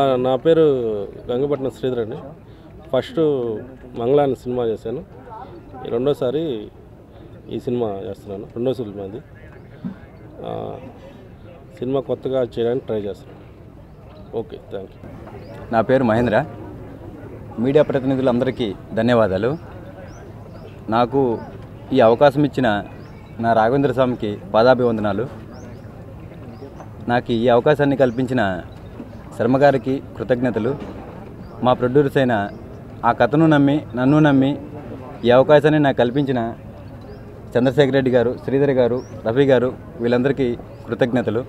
నా పేరు గంగపట్నం శ్రీధర్ అండి ఫస్ట్ మంగళాన్ని సినిమా చేశాను ఈ రెండోసారి ఈ సినిమా చేస్తున్నాను రెండో సినిమా అది ఆ, సినిమా కొత్తగా చేయడానికి ట్రై చేస్తున్నాను ఓకే థ్యాంక్ యూ నా పేరు మహేంద్ర మీడియా ప్రతినిధులందరికీ ధన్యవాదాలు నాకు ఈ అవకాశం ఇచ్చిన నా రాఘవేంద్ర స్వామికి పాదాభివందనాలు నాకు ఈ అవకాశాన్ని కల్పించిన శర్మ గారికి కృతజ్ఞతలు మా ప్రొడ్యూసర్ అయిన ఆ కథను నమ్మి నన్ను నమ్మి ఈ అవకాశాన్ని నాకు కల్పించిన చంద్రశేఖర్ రెడ్డి గారు శ్రీధర్ గారు రఫీ గారు వీళ్ళందరికీ కృతజ్ఞతలు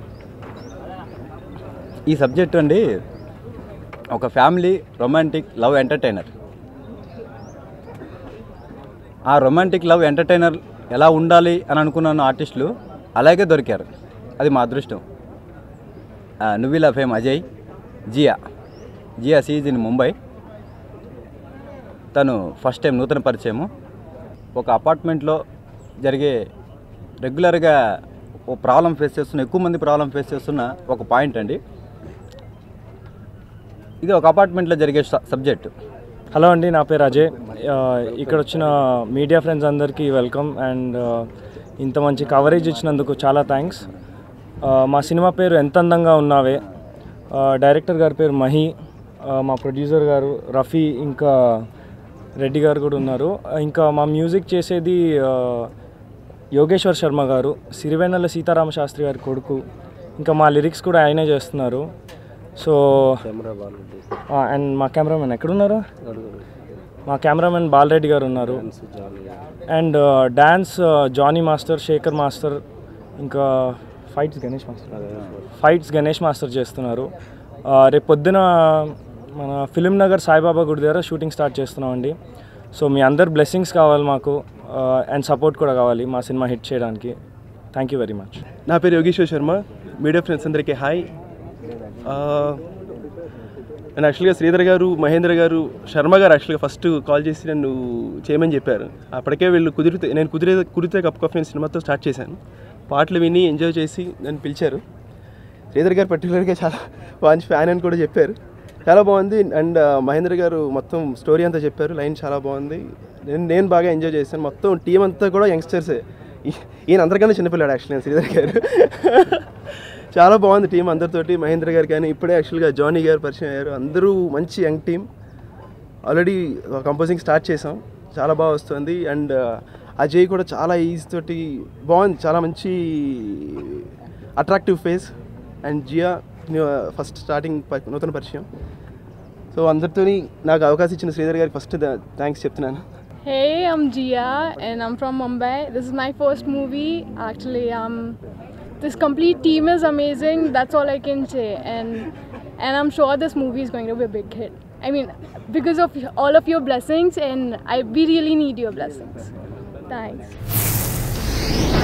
ఈ సబ్జెక్టు అండి ఒక ఫ్యామిలీ రొమాంటిక్ లవ్ ఎంటర్టైనర్ ఆ రొమాంటిక్ లవ్ ఎంటర్టైనర్ ఎలా ఉండాలి అని అనుకున్నాను ఆర్టిస్టులు అలాగే దొరికారు అది మా అదృష్టం ఆ, నువ్విలా ఫేమ్ అజయ్ జియా జియా సీజ్ ఇన్ ముంబై తను ఫస్ట్ టైం నూతన పరిచయము ఒక అపార్ట్మెంట్లో జరిగే రెగ్యులర్గా ఓ ప్రాబ్లం ఫేస్ చేస్తున్న ఎక్కువ మంది ప్రాబ్లం ఫేస్ చేస్తున్న ఒక పాయింట్ అండి ఇది ఒక అపార్ట్మెంట్లో జరిగే స- సబ్జెక్టు హలో అండి నా పేరు అజయ్ ఆ, ఇక్కడ వచ్చిన మీడియా ఫ్రెండ్స్ అందరికీ వెల్కమ్ అండ్ ఆ, ఇంత మంచి కవరేజ్ ఇచ్చినందుకు చాలా థ్యాంక్స్ మా సినిమా పేరు ఎంత అందంగా ఉన్నావే ఆ, డైరెక్టర్ గారి పేరు మహి ఆ, మా ప్రొడ్యూసర్ గారు రఫీ ఇంకా రెడ్డి గారు కూడా ఉన్నారు ఇంకా మా మ్యూజిక్ చేసేది ఆ, యోగేశ్వర్ శర్మ గారు సిరివెన్నెల సీతారామ శాస్త్రి గారి కొడుకు ఇంకా మా లిరిక్స్ కూడా ఆయనే చేస్తున్నారు సో అండ్ మా కెమెరామెన్ ఎక్కడున్నారు మా కెమెరామెన్ బాలరెడ్డి గారు ఉన్నారు and dance Jani master Shekhar master ఇంకా fights Ganesh master fights Ganesh master చేస్తున్నారు ఆ, రేపు పొద్దున మన ఫిలిం నగర్ సాయిబాబా గుడి దగ్గర షూటింగ్ స్టార్ట్ చేస్తున్నామండి సో మీ అందరు బ్లెస్సింగ్స్ కావాలి మాకు అండ్ సపోర్ట్ కూడా కావాలి మా సినిమా హిట్ చేయడానికి థ్యాంక్ యూ వెరీ మచ్ నా పేరు యోగేశ్వర్ శర్మ మీడియా ఫ్రెండ్స్ అందరికీ హాయ్ ఆ, నేను యాక్చువల్గా శ్రీధర్ గారు మహేంద్ర గారు శర్మ గారు యాక్చువల్గా ఫస్ట్ కాల్ చేసి నన్ను చేయమని చెప్పారు అప్పటికే వీళ్ళు కుదిరితే నేను కుదిరే కుదిరితే కప్ కాఫీ నేను సినిమాతో స్టార్ట్ చేశాను పాటలు విని ఎంజాయ్ చేసి నన్ను పిలిచారు శ్రీధర్ గారు పర్టికులర్గా చాలా మంచి ఫ్యాన్ అని కూడా చెప్పారు చాలా బాగుంది అండ్ మహేంద్ర గారు మొత్తం స్టోరీ అంతా చెప్పారు లైన్ చాలా బాగుంది నేను నేను బాగా ఎంజాయ్ చేశాను మొత్తం టీం అంతా కూడా యంగ్స్టర్సే ఈ- ఈయన అందరికన్నా చిన్నపిల్లాడు యాక్చువల్లీ శ్రీధర్ గారు చాలా బాగుంది టీం అందరితోటి మహేంద్ర గారు కానీ ఇప్పుడే యాక్చువల్గా జానీ గారు పరిచయం అయ్యారు అందరూ మంచి young team already composing start చేసాం చాలా బాగా వస్తుంది అండ్ అజయ్ కూడా చాలా ఈజీ తోటి బాగుంది చాలా మంచి attractive face and Jiya first starting నూతన పరిచయం సో అందరితోని నాకు అవకాశం ఇచ్చిన శ్రీధర్ గారికి ఫస్ట్ థ్యాంక్స్ చెప్తున్నాను Hey, I'm Jia and I'm from Mumbai. This is my first movie. Actually, um, this complete team is amazing. That's all I can say, and and I'm sure this movie is going to be a big hit. I mean, because of all of your blessings, and I we really need your blessings. Thanks.